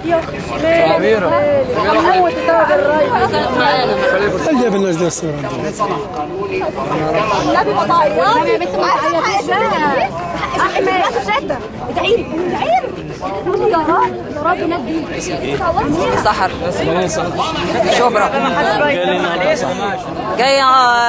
هموت بسبب الريس اللي جاب الناس دي الصورة النبي ما تعيطي يا بنت ما تعيطيش احمد ادعي ادعي يا رب يا رب نجي سحر شبرا جاي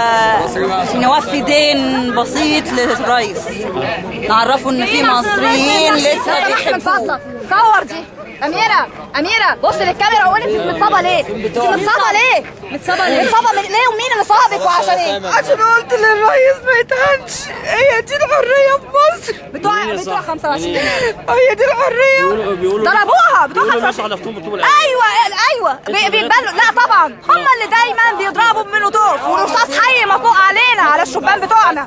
آه، نوفي دين بسيط للرئيس نعرفه ان في مصريين لسه من بيحبوه فضلك صور دي أميرة أميرة بص للكاميرا وقولي انت متصابة ليه؟ انت متصابة ليه؟ متصابة ليه؟ متصابة من ليه ومين اللي صابك وعشان ايه؟ عشان قلت للرئيس ما يتهنش هي دي الحرية في مصر بتوع بتوع 25 جنيه هي دي الحرية ضربوها بتوع 25 ايوه ايوه بي- بيتبنوا لا طبعا هم اللي دايما بيضربوا بالمولوتوف ورصاص حي مطلوق علينا على الشبان بتوعنا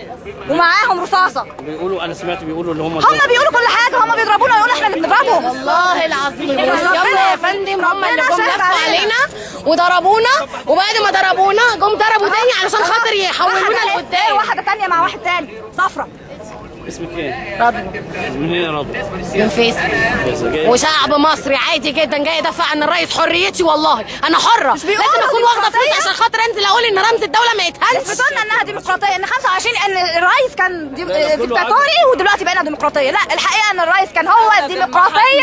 ومعاهم رصاصه بيقولوا انا سمعت بيقولوا اللي هم هم بيقولوا كل حاجه هم بيضربونا يقولوا احنا اللي بنضربهم والله العظيم ربنا- يلا يا فندم هم اللي ربنا جم شاهد لفوا علينا. علينا وضربونا وبعد ما ضربونا جم ضربوا تاني علشان خاطر يحولونا واحدة- لقدام واحده تانية مع واحد تاني صفرة اسمك ايه؟ رضوى من هنا يا رب من فيصل بس جاي وشعب مصري عادي جدا جاي يدافع عن الرئيس حريتي والله انا حره لازم بيقولوا اكون واخده فلوس ديمقراطية؟ عشان خاطر انزل اقول ان رمز الدوله ما يتهنش بتقولنا انها ديمقراطيه ان 25 ان الرئيس كان دي- ديكتاتوري ودلوقتي بقينا ديمقراطيه لا الحقيقه ان الرئيس كان هو الديمقراطيه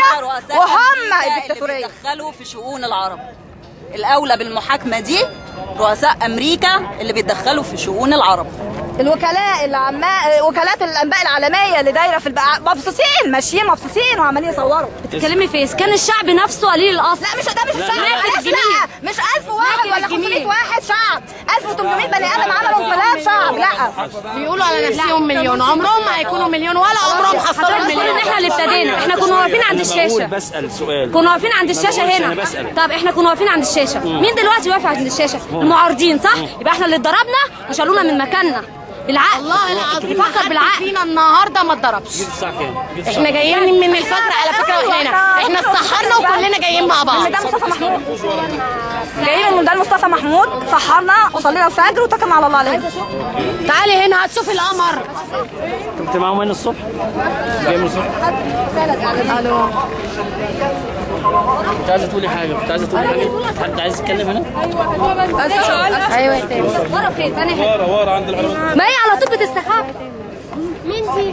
وهم الديكتاتوريه بيتدخلوا في شؤون العرب الاولى بالمحاكمه دي رؤساء امريكا اللي بيتدخلوا في شؤون العرب الوكلاء العماء وكالات الانباء العالميه اللي دايره في البقى مبسوطين ماشيين مبسوطين وعمالين يصوروا بتتكلمي في كان الشعب نفسه قليل الاصل لا مش ده مش الشعب لا، معلش الجميل. لا مش 1000 واحد ولا الجميل. 500 واحد شعب 1800 بني ادم عملوا انقلاب شعب لا بيقولوا على نفسهم مليون عمرهم ما هيكونوا مليون ولا عمرهم حصلوا حضرتك بتقول ان المليون احنا اللي ابتدينا احنا كنا واقفين عند انا بقول الشاشه بسال سؤال كنا واقفين عند ما الشاشه بقولش هنا أنا بسأل. طب احنا كنا واقفين عند الشاشه مين دلوقتي واقف عند الشاشه المعارضين صح يبقى احنا اللي اتضربنا وشالونا من مكاننا بالعقل والله العظيم نفكر حد بالعقل فينا النهارده ما اتضربش جيت الساعه كام؟ جيت الساعة احنا جايين من الفجر على فكره واحنا هنا احنا اتسحرنا وكلنا جايين مع بعض ده مصطفى محمود جايين من ده مصطفى محمود سحرنا وصلينا الفجر وتكلنا على الله علينا تعالي هنا هتشوفي القمر كنت معاهم هنا الصبح؟ جاي من الصبح؟ الو كنت عايزه تقولي حاجه كنت عايزه تقولي حاجه حد عايز يتكلم هنا؟ ايوه يا تاني ورا فين انا هنا ما هي على طول بتستخبى مين دي